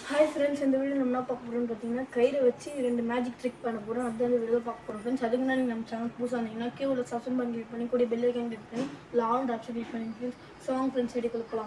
Hi friends இந்த video நம்ம என்ன பார்க்க போகிறோம்னு பார்த்தீங்கன்னா கயிறை வச்சு ரெண்டு மேஜிக் ட்ரிக் பண்ண போகிறோம் அதுதான் இந்த வீடியோ பார்க்க போகிறோம் ஃப்ரெண்ட்ஸ் அதுக்கு முன்னாடி நம்ம சேனல் புதுசாக இருந்தீங்கன்னா கீழே சப்ஸ்கிரைப் பண்ணி கிளிக் பண்ணி கூட பெல் ஐக்கன் கிளிக் பண்ணி லாங் ஆப்ஷன் கிளிக் பண்ணி ஃப்ரெண்ட்ஸ் சாங் ஃப்ரெண்ட்ஸ் ஐடி கொடுக்கலாம்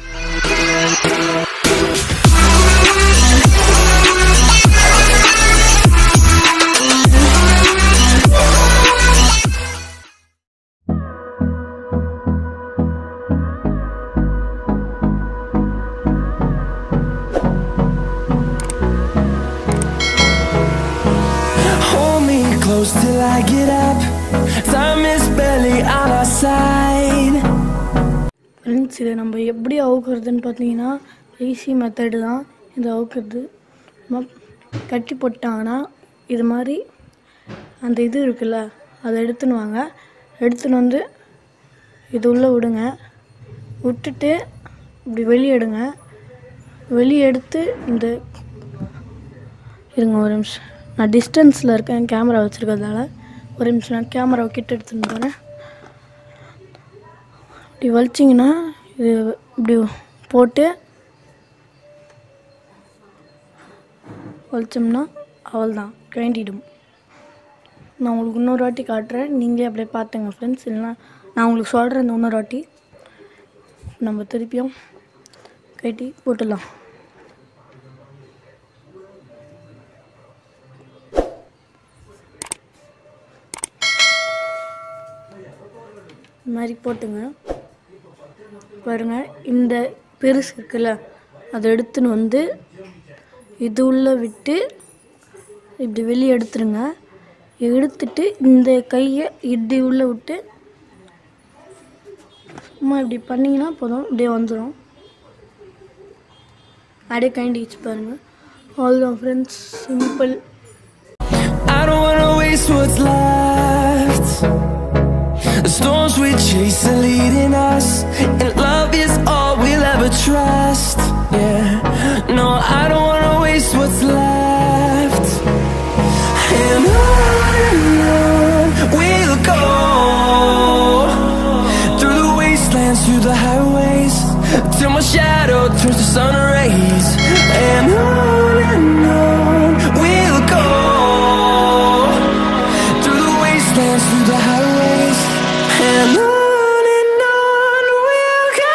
Hold me close till I get up. Time is barely on our side. Friends இதை நம்ம எப்படி அவுக்கிறதுன்னு பார்த்தீங்கன்னா ஈஸி மெத்தடு தான் இதை அவுக்கிறது நம்ம கட்டி போட்டாங்கன்னா இது மாதிரி அந்த இது இருக்குல்ல அதை எடுத்துன்னு வாங்க எடுத்துன்னு வந்து இது உள்ளே விடுங்க விட்டுட்டு இப்படி வெளியே எடுங்க வெளியே எடுத்து இந்த இருங்க ஒரு நிமிஷம் நான் டிஸ்டன்ஸில் இருக்கேன் கேமரா வச்சுருக்கிறதால ஒரு நிமிஷம் நான் கேமராவை கிட்ட எடுத்துன்னு போகிறேன் இப்படி வலிச்சிங்கன்னா இது இப்படி போட்டு வலிச்சோம்னா அவள்தான் கிரைண்டிடும் நான் உங்களுக்கு இன்னொரு வாட்டி காட்டுறேன் நீங்களே அப்படியே பார்த்துங்க ஃப்ரெண்ட்ஸ் இல்லைனா நான் உங்களுக்கு சொல்கிறேன் இந்த இன்னொரு வாட்டி நம்ம திருப்பியும் கட்டி போட்டுடலாம் இந்த மாதிரி போட்டுங்க பாருங்க இந்த பெருசு இருக்குல்ல அதை எடுத்துன்னு வந்து இது உள்ள விட்டு இப்படி வெளியே எடுத்துருங்க எடுத்துட்டு இந்த கையை இப்படி உள்ள விட்டு சும்மா இப்படி பண்ணிங்கன்னா போதும் இப்படியே வந்துடும் அப்படியே கைண்டி வச்சு பாருங்க அவ்வளோதான் friends simple I don't wanna waste what's left. The storms we chase are leading us, and love is all we'll ever trust. Yeah, no, I don't wanna waste what's left. And on and on we'll go through the wastelands, through the highways, till my shadow turns to sun rays. And on and on we'll go through the wastelands, through the highways, and on and on we'll go.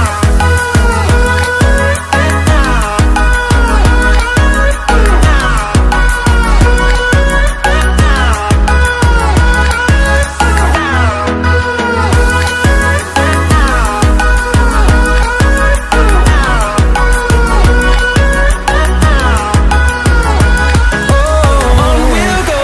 On we'll go,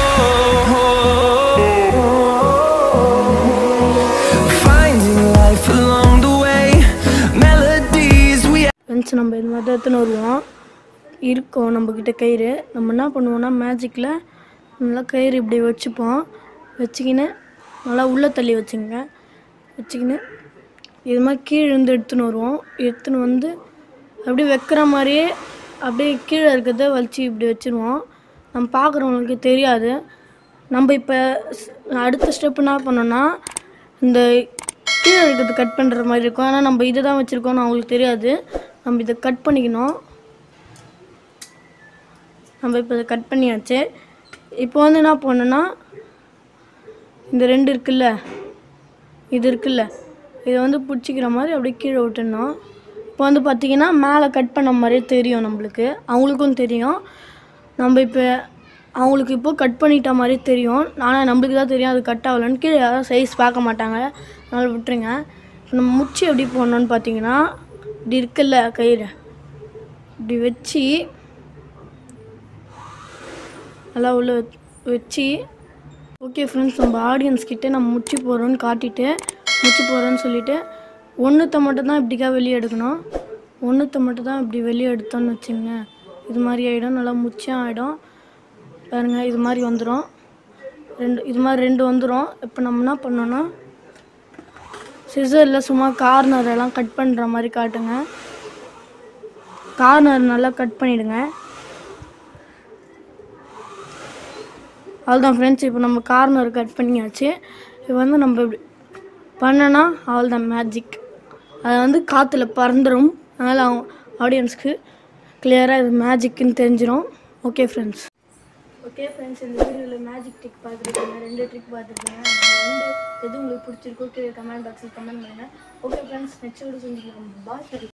finding life along the way, melodies we friends நம்ம இது மாதிரி தான் எடுத்துன்னு வருவோம் இருக்கும் நம்மக்கிட்ட கயிறு நம்ம என்ன பண்ணுவோம்னா மேஜிக்கில் நல்லா கயிறு இப்படி வச்சுப்போம் வச்சுக்கின்னு நல்லா உள்ளே தள்ளி வச்சுங்க வச்சுக்கின்னு இது மாதிரி கீழே இருந்து எடுத்துன்னு வருவோம் எடுத்துன்னு வந்து அப்படியே வைக்கிற மாதிரியே அப்படியே கீழே இருக்கிறத வலிச்சு இப்படி வச்சுருவோம் நம்ம பார்க்குறவங்களுக்கு தெரியாது நம்ம இப்போ அடுத்த ஸ்டெப் என்ன பண்ணோன்னா இந்த கீழே இருக்கிறது கட் பண்ணுற மாதிரி இருக்கும் ஆனால் நம்ம இதை தான் வச்சுருக்கோம்னு அவங்களுக்கு தெரியாது நம்ம இதை கட் பண்ணிக்கணும் நம்ம இப்போ இதை கட் பண்ணியாச்சு இப்போ வந்து என்ன பண்ணணும்னா இந்த ரெண்டு இருக்குல்ல இது இருக்குல்ல இதை வந்து பிடிச்சிக்கிற மாதிரி அப்படியே கீழே விட்டுடணும் இப்போ வந்து பார்த்திங்கன்னா மேலே கட் பண்ண மாதிரியே தெரியும் நம்மளுக்கு அவங்களுக்கும் தெரியும் நம்ம இப்போ அவங்களுக்கு இப்போ கட் பண்ணிட்ட மாதிரி தெரியும் ஆனால் நம்மளுக்கு தான் தெரியும் அது கட் ஆகலன்னு கீழே யாரும் சைஸ் பார்க்க மாட்டாங்க அதனால் விட்டுருங்க இப்போ நம்ம முச்சி எப்படி போடணும்னு பார்த்தீங்கன்னா இப்படி இருக்குல்ல கயிறு இப்படி வச்சு நல்லா உள்ள வச்- வச்சு ஓகே ஃப்ரெண்ட்ஸ் நம்ம ஆடியன்ஸ் கிட்ட நம்ம முச்சி போடுறோன்னு காட்டிட்டு முச்சி போடுறோன்னு சொல்லிட்டு ஒன்றுத்தை மட்டும் தான் இப்படிக்கா வெளியே எடுக்கணும் ஒன்றுத்தை மட்டும் தான் இப்படி வெளியே எடுத்தோன்னு வச்சுங்க இது மாதிரி ஆகிடும் நல்லா முச்சியாக ஆகிடும் பாருங்க இது மாதிரி வந்துடும் ரெண்டு இது மாதிரி ரெண்டு வந்துடும் இப்போ நம்ம என்ன பண்ணோன்னா சிசரில் சும்மா கார்னர் எல்லாம் கட் பண்ணுற மாதிரி காட்டுங்க கார்னர் நல்லா கட் பண்ணிவிடுங்க அவ்வளோதான் ஃப்ரெண்ட்ஸ் இப்போ நம்ம கார்னர் கட் பண்ணியாச்சு இப்போ வந்து நம்ம இப்படி பண்ணனா அவ்வளோதான் மேஜிக் அது வந்து காற்றுல பறந்துடும் அதனால் அவங்க ஆடியன்ஸ்க்கு கிளியராக இது மேஜிக்குன்னு தெரிஞ்சிடும் ஓகே ஃப்ரெண்ட்ஸ் ஓகே ஃப்ரெண்ட்ஸ் இந்த வீடியோவில் மேஜிக் ட்ரிக் பார்த்துருக்கீங்க ரெண்டு ட்ரிக் பார்த்துருக்கீங்க ரெண்டு எது உங்களுக்கு பிடிச்சிருக்கோ கீழே கமெண்ட் பாக்ஸில் கமெண்ட் பண்ணுங்கள் ஓகே ஃப்ரெண்ட்ஸ் நெக்ஸ்ட் வீடியோ செஞ்சுக்கலாம் பாய் சரி